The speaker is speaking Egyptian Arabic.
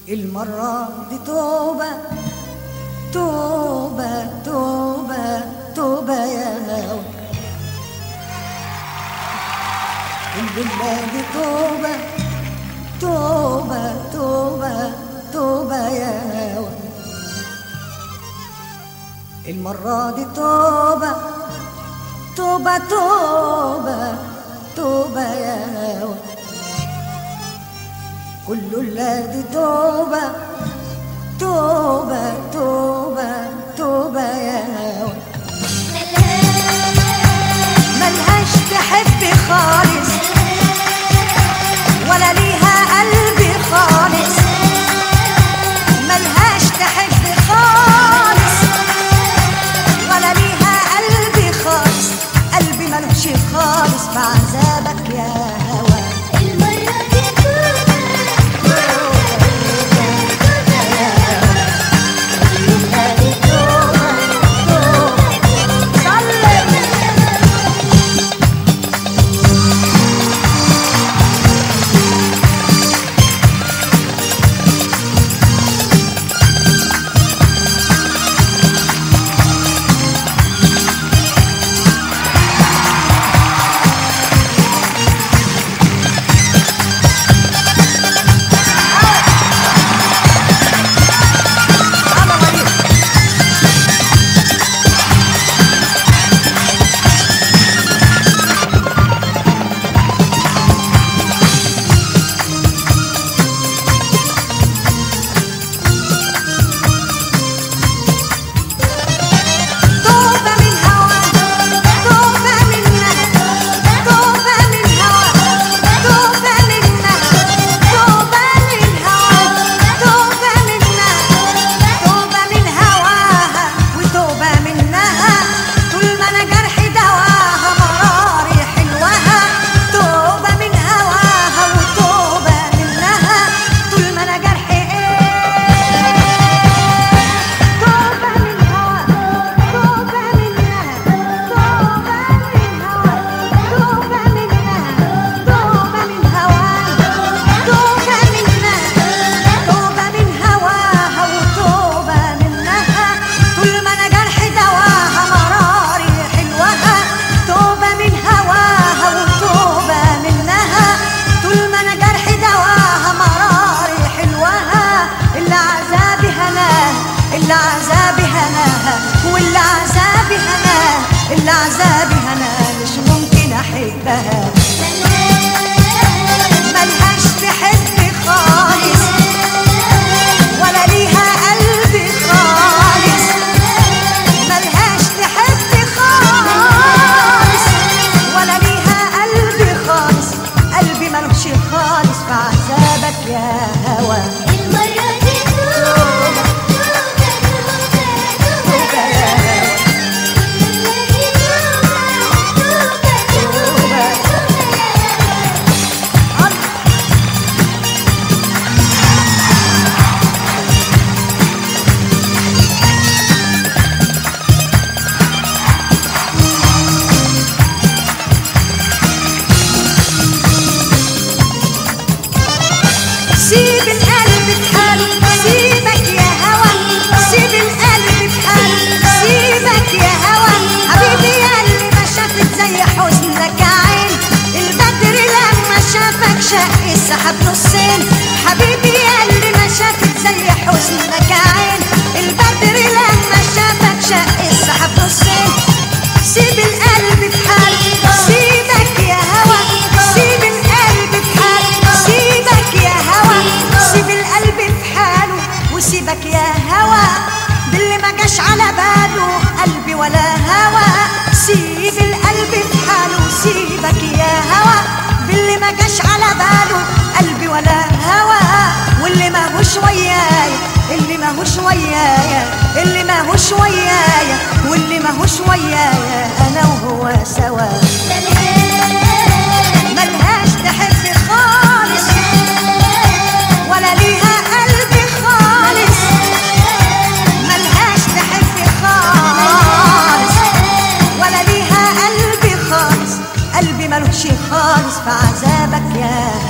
المرة دي توبة توبة توبة توبة يا هوى الليلة دي توبة توبة توبة توبة يا هوى المرة دي توبة توبة توبة توبة يا هوى كل الذي توبة توبة توبة توبة يا هوى ملهاش تحب خالص ولا ليها قلبي خالص ملهاش تحب خالص ولا ليها قلبي خالص قلبي ملوش خالص بعذابك يا هوى المرة دي توبة من هوى توبة منها توبة من هوى توبة منها توبة من هوى توبة منها توبة من هواها وتوبة منها طول ما انا جرحي دواها مراري حلوها توبة من هواها وتوبة منها طول ما انا جرحي ايه توبة من هوى توبة منها توبة من هوى توبة منها توبة من هواها توبة منها توبة من هواها وتوبة منها طول ما انا جرحي دواها مراري حلوها توبة من هواها وتوبة منها طول ما انا جرحي دواها مراري حلوها اللي عذابي هناها اللي عذابي هناها واللي عذابي هناها اللي عذابي هناها مش ممكن احبها ملهاش تحب خالص ولا ليها قلبي خالص ملهاش تحب خالص ولا ليها قلبي خالص قلبي ملوش خالص في عذابك يا هوى المرة دي توبة توبة يا سيب القلب في حاله سيبك يا هوى سيب القلب في حاله سيبك يا هوى حبيبي يا اللي ما شافت زي حزنك عين البدر لما شافك شق السحاب نصين حبيبي يا اللي ما شافت زي حزنك عين البدر لما شافك شق السحاب نصين سيب القلب في حاله سيبك يا هوى سيب القلب في حاله سيبك يا هوى سيب القلب في حاله وسيبك يا هوى باللي ما جاش على باله قلبي ولا هوى سيب القلب في حاله سيبك يا هوى باللي ما جاش على باله قلبي ولا هوى واللي ما هوش ويايا اللي ما هوش ويايا اللي ما هوش ويايا واللي ما هوش ويايا انا وهو سوا ملهاش تحب خالص ولا ليها قلب خالص ملهاش تحب خالص ولا ليها قلب خالص قلبي ملوش خالص في عذابك يا